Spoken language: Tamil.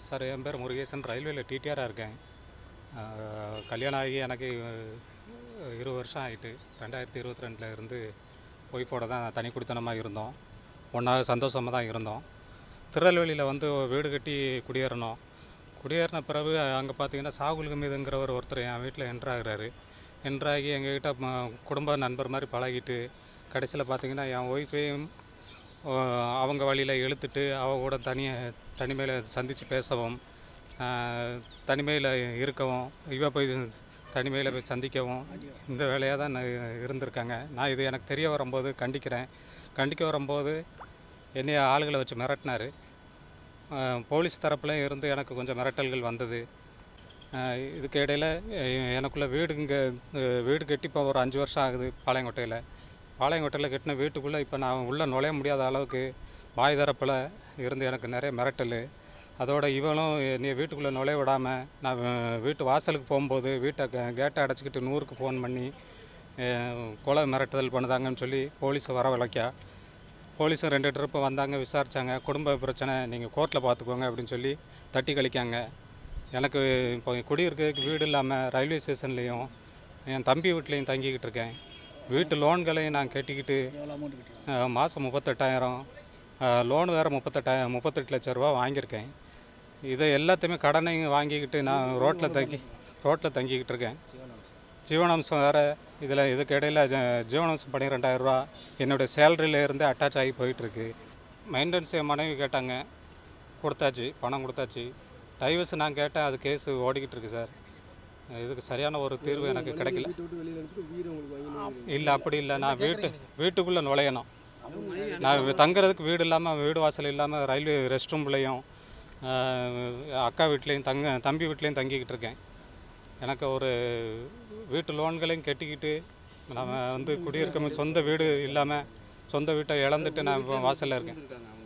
சார் என் பேர் முருகேசன் ரயில்வேயில் டிடிஆராக இருக்கேன் ஆஹ் கல்யாணம் ஆகி எனக்கு அஹ், இருபது வருஷம் ஆகிட்டு ரெண்டாயிரத்தி இருபத்தி ரெண்டில் இருந்து ஒய்ஃபோட தான் தனி குடித்தனமாக இருந்தோம் ஒன்றாக சந்தோஷமாக தான் இருந்தோம் திருநெல்வேலியில் வந்து ஒரு வீடு கட்டி குடியேறணும் குடியேறின பிறகு அங்கே பார்த்தீங்கன்னா சாகுல் மீதுங்கிறவர் ஒருத்தர் என் வீட்டில் என்ட்ராகிறாரு என்ட்ராகி எங்ககிட்ட ம- குடும்ப நண்பர் மாதிரி பழகிட்டு கடைசியில் பார்த்தீங்கன்னா என் ஒய்ஃபையும் அவங்க வழியில் இழுத்துட்டு அவ கூட தனிய தனிமையில் சந்தித்து பேசவும் தனிமையில் இருக்கவும் இவ போய் தனிமையில் போய் சந்திக்கவும் இந்த வேலையாக தான் நான் இருந்திருக்காங்க நான் இது எனக்கு தெரிய வரும்போது கண்டிக்கிறேன் கண்டிக்க வரும்போது என்னைய ஆளுகளை வச்சு மிரட்டினார் போலீஸ் தரப்புல இருந்து எனக்கு கொஞ்சம் மிரட்டல்கள் வந்தது அஹ் இதுக்கு இடையில் எனக்குள்ள வீடு இங்கே வீடு கட்டி இப்போ ஒரு அஞ்சு வருஷம் ஆகுது பாளையங்கோட்டையில் பாளையங்கோட்டையில் கட்டின வீட்டுக்குள்ளே இப்போ நான் உள்ளே நுழைய முடியாத அளவுக்கு வாய் தரப்பில் இருந்து எனக்கு நிறைய மிரட்டல் அதோட இவளும் என்னை வீட்டுக்குள்ளே நுழைய விடாமல் நான் வி- வீட்டு வாசலுக்கு போகும்போது வீட்டை கே- கேட்டை அடைச்சிக்கிட்டு நூறுக்கு ஃபோன் பண்ணி அஹ் கொலை மிரட்டுதல் பண்ணுதாங்கன்னு சொல்லி போலீஸை வரவழைக்கா போலீஸும் ரெண்டு ட்ரிப்பு வந்தாங்க விசாரித்தாங்க குடும்ப பிரச்சனை நீங்கள் கோர்ட்டில் பார்த்துக்கோங்க அப்படின்னு சொல்லி தட்டி கழிக்காங்க எனக்கு இப்போ குடியிருக்கிறதுக்கு வீடு இல்லாமல் ரயில்வே ஸ்டேஷன்லேயும் என் தம்பி வீட்லேயும் தங்கிக்கிட்டு இருக்கேன் வீட்டு லோன்களையும் நான் கட்டிக்கிட்டு எவ்வளோ அமௌண்ட் கட்டுறீங்க மாதம் முப்பத்தெட்டாயிரம் லோன் வேறு முப்பத்தெட்டாயிரம் முப்பத்தெட்டு லட்ச ரூபா வாங்கியிருக்கேன் இதை எல்லாத்தையுமே கடனையும் வாங்கிக்கிட்டு நான் ரோட்டில் தங்கி ரோட்டில் தங்கிக்கிட்டு இருக்கேன் ஜீவனாம்சம் வேறு இதில் இதுக்கு இடையில் ஜ- ஜீவனாம்சம் பன்னிரெண்டாயிரரூவா என்னுடைய சேலரியில் இருந்து அட்டாச் ஆகி போயிட்டுருக்கு மெயின்டெனன்ஸ் என் மனைவி கேட்டாங்க கொடுத்தாச்சு பணம் கொடுத்தாச்சு டைவர்ஸ் நான் கேட்டேன் அது கேஸ் ஓடிக்கிட்டு இருக்கு சார் இதுக்கு சரியான ஒரு தீர்வு எனக்கு கிடைக்கல வீட்டை விட்டு வெளியில் எடுத்துட்டு வீடு உங்களுக்கு வாங்கி இல்லை அப்படி இல்லை நான் வீட்டு வீட்டுக்குள்ளே நுழையணும் நான் வி- தங்குறதுக்கு வீடு இல்லாமல் வீடு வாசல் இல்லாமல் ரயில்வே ரெஸ்ட் ரூம்லேயும் அக்கா வீட்லேயும் தங்க தம்பி வீட்லேயும் தங்கிக்கிட்டு இருக்கேன் எனக்கு ஒரு வீட்டு லோன்களையும் கட்டிக்கிட்டு நம்ம வந்து குடியிருக்க சொந்த வீடு இல்லாமல் சொந்த வீட்டை இழந்துட்டு நான் இப்போ வாசலில் இருக்கேன்